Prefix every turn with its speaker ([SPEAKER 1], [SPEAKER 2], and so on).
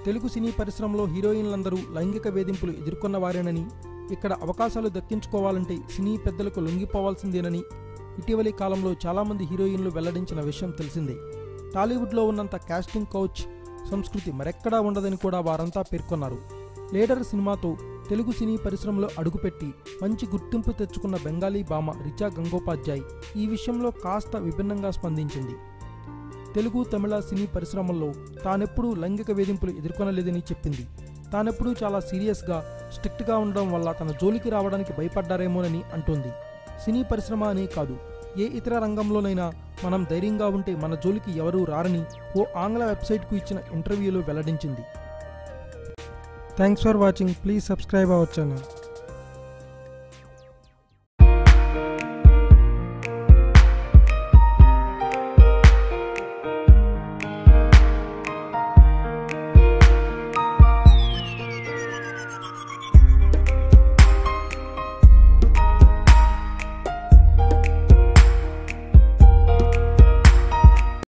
[SPEAKER 1] తెలుగు సినీ పరిశ్రమలో హీరోయిన్లందరూ లైంగిక వేధింపులు ఎదుర్కొన్న వారేనని ఇక్కడ అవకాశాలు దక్కించుకోవాలంటే సినీ పెద్దలకు లొంగిపోవాల్సిందేనని ఇటీవలి కాలంలో చాలామంది హీరోయిన్లు వెల్లడించిన విషయం తెలిసిందే టాలీవుడ్లో ఉన్నంత కాస్టింగ్ కౌచ్ సంస్కృతి మరెక్కడా ఉండదని కూడా వారంతా పేర్కొన్నారు లేడర్ సినిమాతో తెలుగు సినీ పరిశ్రమలో అడుగుపెట్టి మంచి గుర్తింపు తెచ్చుకున్న బెంగాలీ భామ రిచా గంగోపాధ్యాయ్ ఈ విషయంలో కాస్త విభిన్నంగా స్పందించింది తెలుగు తమిళ సినీ పరిశ్రమల్లో తానెప్పుడూ లైంగిక వేధింపులు ఎదుర్కొనలేదని చెప్పింది తానెప్పుడూ చాలా సీరియస్గా స్ట్రిక్ట్గా ఉండడం వల్ల తన జోలికి రావడానికి భయపడ్డారేమోనని అంటోంది సినీ పరిశ్రమ అనే కాదు ఏ ఇతర రంగంలోనైనా మనం ధైర్యంగా ఉంటే మన జోలికి ఎవరూ రారని ఓ ఆంగ్ల వెబ్సైట్కు ఇచ్చిన ఇంటర్వ్యూలో వెల్లడించింది thanks for watching please subscribe our channel